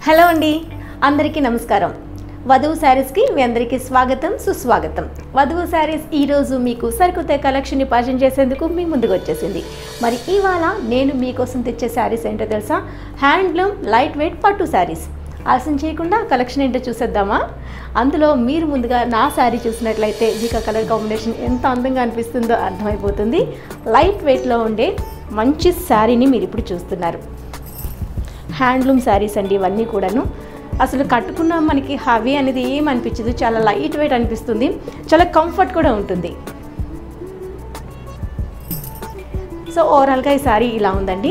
hello అండి అందరికీ నమస్కారం వధువు శారీస్కి మీ అందరికీ స్వాగతం సుస్వాగతం వధువు శారీస్ ఈరోజు మీకు సరికొత్త కలెక్షన్ని పరిచయం చేసేందుకు మీ ముందుకు వచ్చేసింది మరి ఇవాళ నేను మీకోసం తెచ్చే శారీస్ ఏంటో తెలుసా హ్యాండ్లూమ్ లైట్ వెయిట్ పట్టు శారీస్ ఆలస్యం చేయకుండా కలెక్షన్ ఏంటో చూసేద్దామా అందులో మీరు ముందుగా నా శారీ చూసినట్లయితే మీకు కలర్ కాంబినేషన్ ఎంత అందంగా అనిపిస్తుందో అర్థమైపోతుంది లైట్ వెయిట్లో ఉండే మంచి శారీని మీరు ఇప్పుడు చూస్తున్నారు హ్యాండ్లూమ్ శారీస్ అండి ఇవన్నీ కూడాను అసలు కట్టుకున్న మనకి హవీ అనేది ఏం అనిపించదు చాలా లైట్ వెయిట్ అనిపిస్తుంది చాలా కంఫర్ట్ కూడా ఉంటుంది సో ఓవరాల్గా ఈ శారీ ఇలా ఉందండి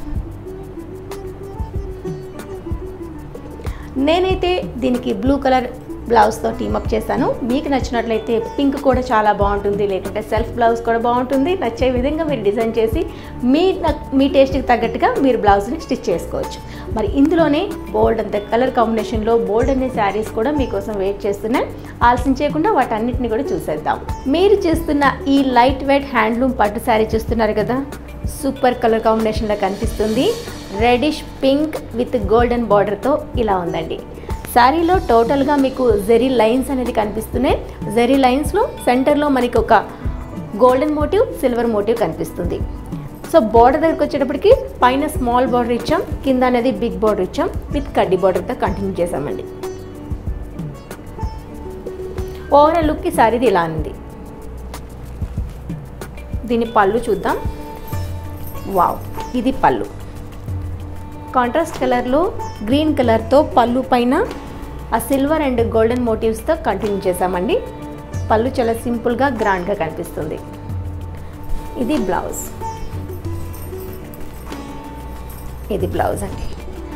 నేనైతే దీనికి బ్లూ కలర్ బ్లౌజ్తో టీమప్ చేశాను మీకు నచ్చినట్లయితే పింక్ కూడా చాలా బాగుంటుంది లేకుంటే సెల్ఫ్ బ్లౌజ్ కూడా బాగుంటుంది నచ్చే విధంగా మీరు డిజైన్ చేసి మీ నక్- మీ టేస్ట్కి తగ్గట్టుగా మీరు బ్లౌజ్ని స్టిచ్ చేసుకోవచ్చు మరి ఇందులోనే బోల్డ్ అంత కలర్ కాంబినేషన్లో బోల్డ్ అనే శారీస్ కూడా మీకోసం వెయిట్ చేస్తున్నాయి ఆలస్యం చేయకుండా వాటన్నిటిని కూడా చూసేద్దాం మీరు చేస్తున్న ఈ లైట్ వెయిట్ హ్యాండ్లూమ్ పట్టు శారీ చూస్తున్నారు కదా సూపర్ కలర్ కాంబినేషన్లో కనిపిస్తుంది రెడిష్ పింక్ విత్ గోల్డెన్ బార్డర్తో ఇలా ఉందండి శారీలో టోటల్గా మీకు జెరీ లైన్స్ అనేది కనిపిస్తున్నాయి జెరీ లైన్స్లో సెంటర్లో మనకి ఒక గోల్డెన్ మోటివ్ సిల్వర్ మోటివ్ కనిపిస్తుంది సో బార్డర్ దగ్గరికి వచ్చేటప్పటికి పైన స్మాల్ బార్డర్ ఇచ్చాం కింద అనేది బిగ్ బార్డర్ ఇచ్చాం విత్ కడ్డీ బార్డర్తో కంటిన్యూ చేసామండి ఓవరాల్ లుక్కి శారీది ఇలా ఉంది దీని పళ్ళు చూద్దాం వావ్ ఇది పళ్ళు కాంట్రాస్ట్ కలర్లో గ్రీన్ కలర్తో పళ్ళు పైన ఆ సిల్వర్ అండ్ గోల్డెన్ మోటివ్స్తో కంటిన్యూ చేసామండి పళ్ళు చాలా సింపుల్గా గ్రాండ్గా కనిపిస్తుంది ఇది బ్లౌజ్ ఇది బ్లౌజ్ అండి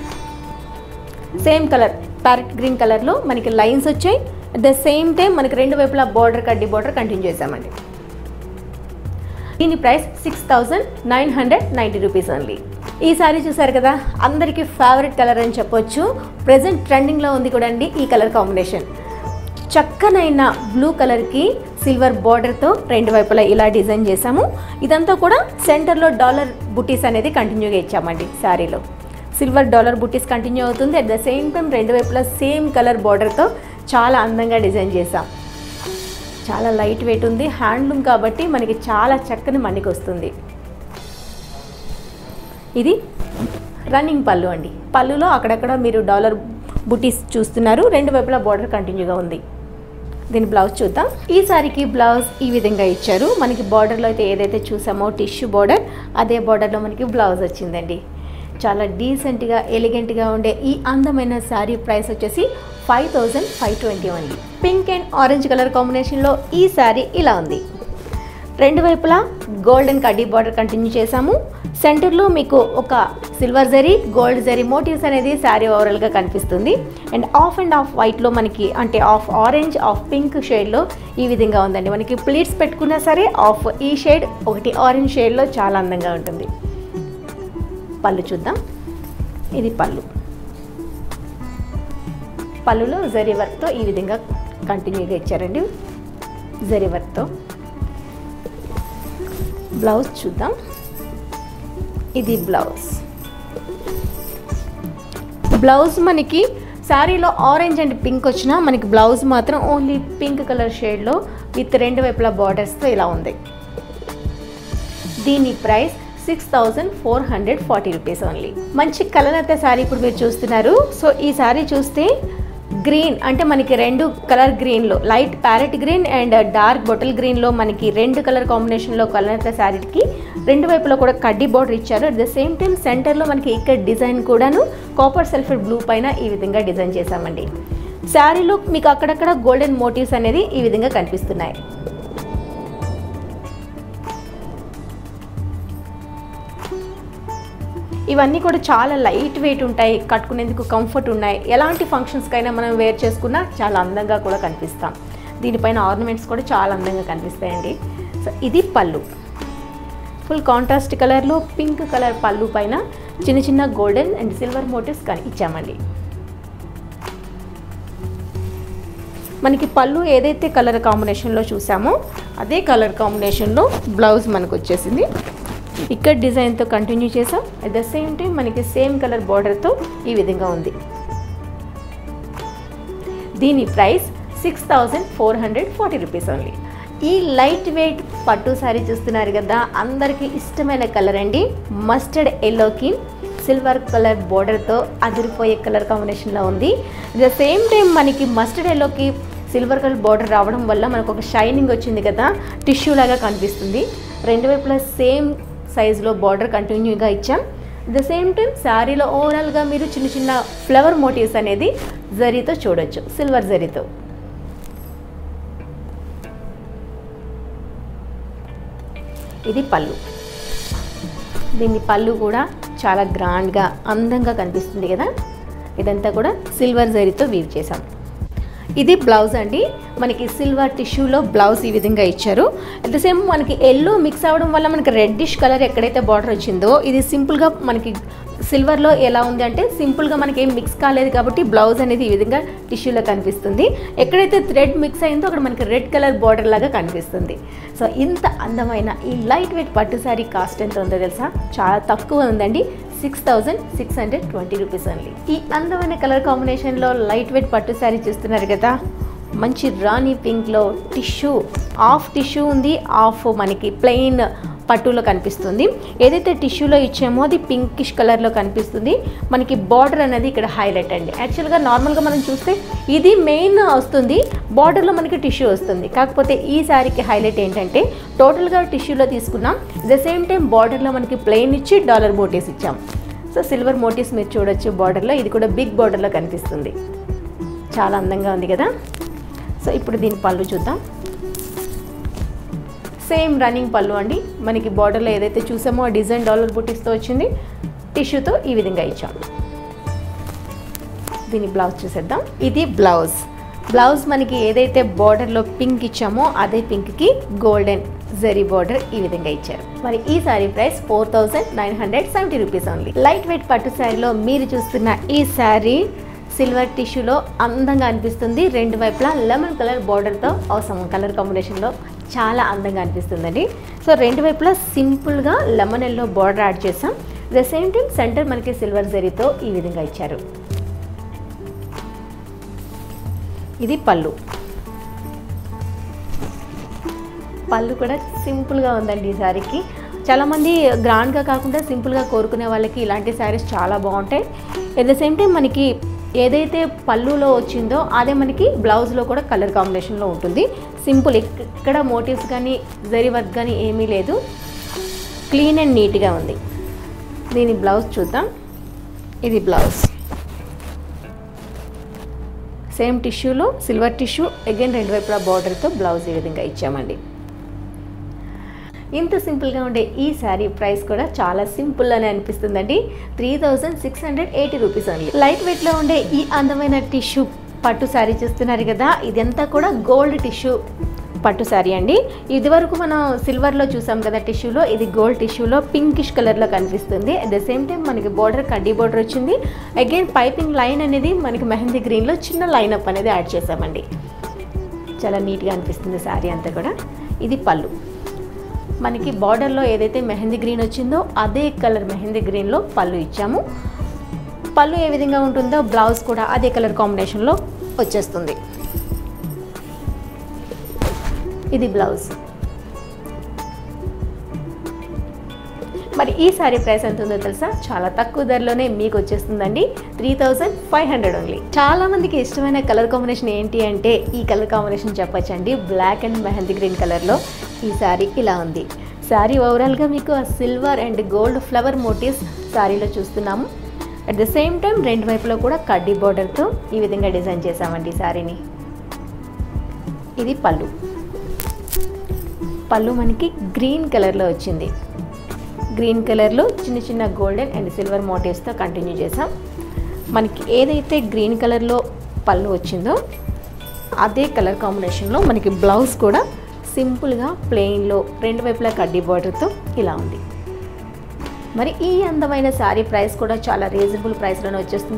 సేమ్ కలర్ ప్యారెట్ గ్రీన్ కలర్లో మనకి లైన్స్ వచ్చాయి అట్ ద సేమ్ టైం మనకి రెండు వైపులా బార్డర్ కడ్డీ బార్డర్ కంటిన్యూ చేసామండి దీని price six thousand nine hundred ninety rupees only ఈ సారీ చూసారు కదా అందరికీ ఫేవరెట్ కలర్ అని చెప్పొచ్చు ప్రజెంట్ ట్రెండింగ్లో ఉంది కూడా అండి ఈ కలర్ కాంబినేషన్ చక్కనైన బ్లూ కలర్కి సిల్వర్ బార్డర్తో రెండు వైపులా ఇలా డిజైన్ చేసాము ఇదంతా కూడా సెంటర్లో డాలర్ బుటీస్ అనేది కంటిన్యూగా ఇచ్చామండి శారీలో సిల్వర్ డాలర్ బుటీస్ కంటిన్యూ అవుతుంది అట్ ద సేమ్ టైం రెండు వైపులా సేమ్ కలర్ బార్డర్తో చాలా అందంగా డిజైన్ చేసాం చాలా లైట్ వెయిట్ ఉంది హ్యాండ్లూమ్ కాబట్టి మనకి చాలా చక్కని మన్నిక వస్తుంది ఇది రన్నింగ్ పళ్ళు అండి పళ్ళులో అక్కడక్కడ మీరు డాలర్ బుటీస్ చూస్తున్నారు రెండు వైపులా బార్డర్ కంటిన్యూగా ఉంది దీని బ్లౌజ్ చూద్దాం ఈ సారీకి బ్లౌజ్ ఈ విధంగా ఇచ్చారు మనకి బార్డర్లో అయితే ఏదైతే చూసామో టిష్యూ బార్డర్ అదే బార్డర్లో మనకి బ్లౌజ్ వచ్చిందండి చాలా డీసెంట్గా ఎలిగెంట్గా ఉండే ఈ అందమైన శారీ ప్రైస్ వచ్చేసి five thousand five twenty only pink and orange colour కాంబినేషన్లో ఈ శారీ ఇలా ఉంది రెండు వైపులా గోల్డెన్ కడ్డీ బార్డర్ కంటిన్యూ చేసాము సెంటర్లో మీకు ఒక silver zari gold zari motives అనేది శారీ ఓవరాల్గా కనిపిస్తుంది అండ్ ఆఫ్ అండ్ ఆఫ్ వైట్లో మనకి అంటే ఆఫ్ ఆరెంజ్ ఆఫ్ పింక్ షేడ్లో ఈ విధంగా ఉందండి మనకి ప్లీట్స్ పెట్టుకున్నా సరే ఆఫ్ ఈ షేడ్ ఒకటి ఆరెంజ్ షేడ్లో చాలా అందంగా ఉంటుంది పళ్ళు చూద్దాం ఇది పళ్ళు పళ్ళులో జరీ వర్క్తో ఈ విధంగా కంటిన్యూగా ఇచ్చారండి జరీ వర్క్తో బ్లౌజ్ చూద్దాం ఇది బ్లౌజ్ బ్లౌజ్ మనకి శారీలో ఆరెంజ్ అండ్ పింక్ వచ్చినా మనకి బ్లౌజ్ మాత్రం ఓన్లీ పింక్ కలర్ షేడ్లో విత్ రెండు వైపులా బార్డర్స్తో ఇలా ఉంది దీని price six thousand four hundred forty rupees only మంచి కలర్ అయితే శారీ ఇప్పుడు మీరు చూస్తున్నారు సో ఈ శారీ చూస్తే గ్రీన్ అంటే మనకి రెండు కలర్ గ్రీన్లో light parrot green and dark bottle గ్రీన్లో మనకి రెండు కలర్ కాంబినేషన్లో కలర్ అయితే శారీకి రెండు వైపులో కూడా కడ్డీ బార్డర్ ఇచ్చారు అట్ ద సేమ్ టైం సెంటర్లో మనకి ఇక్కడ డిజైన్ కూడాను కాపర్ సల్ఫర్ బ్లూ పైన ఈ విధంగా డిజైన్ చేశామండి శారీలో మీకు అక్కడక్కడ గోల్డెన్ మోటివ్స్ అనేది ఈ విధంగా కనిపిస్తున్నాయి ఇవన్నీ కూడా చాలా లైట్ వెయిట్ ఉంటాయి కట్టుకునేందుకు కంఫర్ట్ ఉన్నాయి ఎలాంటి ఫంక్షన్స్కైనా మనం వేర్ చేసుకున్నా చాలా అందంగా కూడా కనిపిస్తాం దీనిపైన ఆర్నమెంట్స్ కూడా చాలా అందంగా కనిపిస్తాయండి సో ఇది పళ్ళు ఫుల్ కాంట్రాస్ట్ కలర్లో పింక్ కలర్ పళ్ళు పైన చిన్న చిన్న గోల్డెన్ అండ్ సిల్వర్ మోటివ్స్ కానీ ఇచ్చామండి మనకి పళ్ళు ఏదైతే కలర్ కాంబినేషన్లో చూసామో అదే కలర్ కాంబినేషన్లో బ్లౌజ్ మనకు వచ్చేసింది ఇక్కడ డిజైన్తో కంటిన్యూ చేసాం అట్ ద సేమ్ టైం మనకి సేమ్ కలర్ బార్డర్తో ఈ విధంగా ఉంది దీని price six thousand four hundred forty rupees only ఈ లైట్ వెయిట్ పట్టు శారీ చూస్తున్నారు కదా అందరికీ ఇష్టమైన కలర్ అండి మస్టర్డ్ ఎల్లోకి సిల్వర్ కలర్ బోర్డర్తో అదిరిపోయే కలర్ కాంబినేషన్లో ఉంది ద సేమ్ టైం మనకి మస్టర్డ్ ఎల్లోకి సిల్వర్ కలర్ బార్డర్ రావడం వల్ల మనకు ఒక షైనింగ్ వచ్చింది కదా టిష్యూ లాగా కనిపిస్తుంది రెండు వైపులా సేమ్ సైజులో బార్డర్ కంటిన్యూగా ఇచ్చాం ద సేమ్ టైం శారీలో ఓవరాల్గా మీరు చిన్న చిన్న ఫ్లవర్ మోటివ్స్ అనేది జరీతో చూడొచ్చు సిల్వర్ జరీతో ఇది పళ్ళు దీని పళ్ళు కూడా చాలా గ్రాండ్గా అందంగా కనిపిస్తుంది కదా ఇదంతా కూడా సిల్వర్ జరీతో వీవ్ చేసాం ఇది బ్లౌజ్ అండి మనకి సిల్వర్ టిష్యూలో బ్లౌజ్ ఈ విధంగా ఇచ్చారు అట్ ద సేమ్ మనకి ఎల్లో మిక్స్ అవ్వడం వల్ల మనకి రెడ్డిష్ కలర్ ఎక్కడైతే బార్డర్ వచ్చిందో ఇది సింపుల్గా మనకి సిల్వర్లో ఎలా ఉంది అంటే సింపుల్గా మనకి ఏం మిక్స్ కాలేదు కాబట్టి బ్లౌజ్ అనేది ఈ విధంగా టిష్యూలో కనిపిస్తుంది ఎక్కడైతే థ్రెడ్ మిక్స్ అయిందో అక్కడ మనకి రెడ్ కలర్ బార్డర్ లాగా కనిపిస్తుంది సో ఇంత అందమైన ఈ లైట్ వెయిట్ పట్టు శారీ కాస్ట్ ఎంత ఉందో తెలుసా చాలా తక్కువ ఉందండి six thousand six hundred twenty rupees only ఈ అందమైన కలర్ కాంబినేషన్లో లైట్ వెయిట్ పట్టు శారీ చూస్తున్నారు కదా మంచి రాణి పింక్లో టిష్యూ ఆఫ్ టిష్యూ ఉంది ఆఫ్ మనకి ప్లెయిన్ పట్టులో కనిపిస్తుంది ఏదైతే టిష్యూలో ఇచ్చామో అది పింకిష్ కలర్లో కనిపిస్తుంది మనకి బార్డర్ అనేది ఇక్కడ హైలైట్ అండి యాక్చువల్గా నార్మల్గా మనం చూస్తే ఇది మెయిన్ వస్తుంది బార్డర్లో మనకి టిష్యూ వస్తుంది కాకపోతే ఈ శారీకి హైలైట్ ఏంటంటే టోటల్గా టిష్యూలో తీసుకున్నాం ద సేమ్ టైం బార్డర్లో మనకి ప్లెయిన్ ఇచ్చి డాలర్ మోటీస్ ఇచ్చాం సో సిల్వర్ మోటీస్ మీరు చూడొచ్చు బార్డర్లో ఇది కూడా బిగ్ బార్డర్లో కనిపిస్తుంది చాలా అందంగా ఉంది కదా సో ఇప్పుడు దీని పళ్ళు చూద్దాం సేమ్ రన్నింగ్ పళ్ళు అండి మనకి బార్డర్లో ఏదైతే చూసామో ఆ డిజైన్ డాలర్ బుటీస్తో వచ్చింది టిష్యూతో ఈ విధంగా ఇచ్చాం దీని బ్లౌజ్ చూసేద్దాం ఇది బ్లౌజ్ బ్లౌజ్ మనకి ఏదైతే బార్డర్లో పింక్ ఇచ్చామో అదే పింక్కి గోల్డెన్ జరీ బార్డర్ ఈ విధంగా ఇచ్చారు మరి ఈ sari price four thousand nine hundred seventy rupees only light weight పట్టు శారీలో మీరు చూస్తున్న ఈ శారీ సిల్వర్ టిష్యూలో అందంగా అనిపిస్తుంది రెండు వైపులా లెమన్ కలర్ బార్డర్తో అవసరం కలర్ కాంబినేషన్లో చాలా అందంగా అనిపిస్తుందండి సో రెండు వైపులా సింపుల్గా లెమన్ ఎల్లో బార్డర్ యాడ్ చేసాం ద సేమ్ టైం సెంటర్ మనకి సిల్వర్ జరీతో ఈ విధంగా ఇచ్చారు ఇది పళ్ళు పళ్ళు కూడా సింపుల్గా ఉందండి ఈ శారీకి చాలామంది గ్రాండ్గా కాకుండా సింపుల్గా కోరుకునే వాళ్ళకి ఇలాంటి శారీస్ చాలా బాగుంటాయి ఎట్ ద సేమ్ టైం మనకి ఏదైతే పళ్ళులో వచ్చిందో అదే మనకి బ్లౌజ్లో కూడా కలర్ కాంబినేషన్లో ఉంటుంది సింపుల్ ఇక్కడ మోటివ్స్ కానీ జరీ వర్క్ కానీ ఏమీ లేదు క్లీన్ అండ్ నీట్గా ఉంది దీని బ్లౌజ్ చూద్దాం ఇది బ్లౌజ్ సేమ్ టిష్యూలో సిల్వర్ టిష్యూ అగైన్ రెండు వైపులా బార్డర్తో బ్లౌజ్ ఈ విధంగా ఇచ్చామండి ఇంత సింపుల్గా ఉండే ఈ శారీ ప్రైస్ కూడా చాలా సింపుల్ అని అనిపిస్తుందండి three thousand six hundred eighty rupees only light వెయిట్లో ఉండే ఈ అందమైన టిష్యూ పట్టు శారీ చూస్తున్నారు కదా ఇదంతా కూడా గోల్డ్ టిష్యూ పట్టు శారీ అండి ఇది వరకు మనం సిల్వర్లో చూసాం కదా టిష్యూలో ఇది గోల్డ్ టిష్యూలో పింకిష్ కలర్లో కనిపిస్తుంది అట్ ద సేమ్ టైం మనకి బార్డర్ కడ్డీ బార్డర్ వచ్చింది అగైన్ పైపింగ్ లైన్ అనేది మనకి మెహందీ గ్రీన్లో చిన్న లైనప్ అనేది యాడ్ చేసామండి చాలా నీట్గా అనిపిస్తుంది శారీ అంతా కూడా ఇది పళ్ళు మనకి బార్డర్లో ఏదైతే మెహందీ గ్రీన్ వచ్చిందో అదే కలర్ మెహందీ గ్రీన్లో పళ్ళు ఇచ్చాము పళ్ళు ఏ విధంగా ఉంటుందో బ్లౌజ్ కూడా అదే కలర్ కాంబినేషన్లో వచ్చేస్తుంది ఇది బ్లౌజ్ మరి ఈ సారీ ప్రైస్ ఎంత ఉందో తెలుసా చాలా తక్కువ ధరలోనే మీకు వచ్చేస్తుందండి three thousand five hundred only చాలా మందికి ఇష్టమైన కలర్ కాంబినేషన్ ఏంటి అంటే ఈ కలర్ కాంబినేషన్ చెప్పొచ్చండి బ్లాక్ అండ్ మెహందీ గ్రీన్ కలర్లో ఈ శారీ ఇలా ఉంది శారీ ఓవరాల్గా మీకు ఆ silver and gold flower motives శారీలో చూస్తున్నాము అట్ ద సేమ్ టైం రెండు వైపులో కూడా కడ్డీ బార్డర్తో ఈ విధంగా డిజైన్ చేసామండి ఈ శారీని ఇది పళ్ళు పళ్ళు మనకి గ్రీన్ కలర్లో వచ్చింది గ్రీన్ కలర్లో చిన్న చిన్న గోల్డెన్ అండ్ సిల్వర్ మోటివ్స్తో కంటిన్యూ చేసాం మనకి ఏదైతే గ్రీన్ కలర్లో పళ్ళు వచ్చిందో అదే కలర్ కాంబినేషన్లో మనకి బ్లౌజ్ కూడా సింపుల్గా ప్లెయిన్లో రెండు వైపులా కడ్డీ బార్డర్తో ఇలా ఉంది మరి ఈ అందమైన శారీ ప్రైస్ కూడా చాలా రీజనబుల్ ప్రైస్లోనే వచ్చేస్తుంది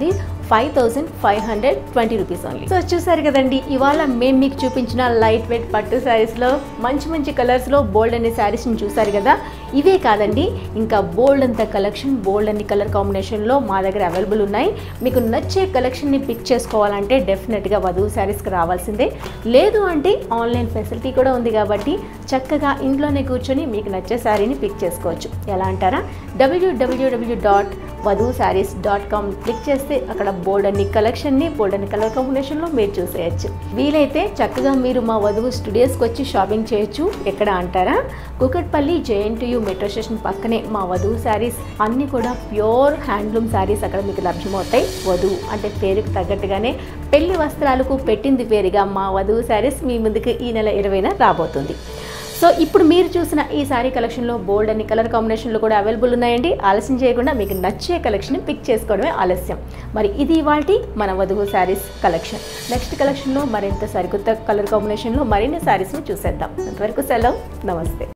five thousand five hundred twenty rupees only so చూసారు కదండి ఇవాళ మేము మీకు చూపించిన లైట్ వెయిట్ పట్టు శారీస్లో మంచి మంచి కలర్స్లో బోల్డ్ అనే శారీస్ని చూసారు కదా ఇవే కాదండి ఇంకా బోల్డ్ అంత కలెక్షన్ బోల్డ్ అన్ని కలర్ కాంబినేషన్లో మా దగ్గర అవైలబుల్ ఉన్నాయి మీకు నచ్చే కలెక్షన్ని పిక్ చేసుకోవాలంటే డెఫినెట్గా వధువు శారీస్కి రావాల్సిందే లేదు అంటే ఆన్లైన్ ఫెసిలిటీ కూడా ఉంది కాబట్టి చక్కగా ఇంట్లోనే కూర్చొని మీకు నచ్చే శారీని పిక్ చేసుకోవచ్చు ఎలా అంటారా డబ్ల్యూడబ్ల్యూడబ్ల్యూ డాట్ వధువు శారీస్ డాట్ కామ్ క్లిక్ చేస్తే అక్కడ బోల్డ్ అన్ని కలెక్షన్ని బోల్డ్ అన్ని కలర్ కాంబినేషన్లో మీరు చూసేయచ్చు వీలైతే చక్కగా మీరు మా వధువు స్టూడియోస్కి వచ్చి షాపింగ్ చేయొచ్చు ఎక్కడ అంటారా కుకట్పల్లి జేఎన్టీయు మెట్రో స్టేషన్ పక్కనే మా వధువు శారీస్ అన్నీ కూడా ప్యూర్ హ్యాండ్లూమ్ శారీస్ అక్కడ మీకు లభ్యమవుతాయి వధువు అంటే పేరుకు తగ్గట్టుగానే పెళ్లి వస్త్రాలకు పెట్టింది పేరుగా మా వధువు శారీస్ మీ ముందుకు ఈ నెల ఇరవైన రాబోతుంది సో ఇప్పుడు మీరు చూసిన ఈ శారీ కలెక్షన్లో బోల్డ్ అన్ని కలర్ కాంబినేషన్లు కూడా అవైలబుల్ ఉన్నాయండి ఆలస్యం చేయకుండా మీకు నచ్చే కలెక్షన్ పిక్ చేసుకోవడమే ఆలస్యం మరి ఇది ఇవాల్టి మన వధువు శారీస్ కలెక్షన్ నెక్స్ట్ కలెక్షన్లో మరింత సరికొత్త కలర్ కాంబినేషన్లో మరిన్ని శారీస్ని చూసేద్దాం అంతవరకు సెలవు నమస్తే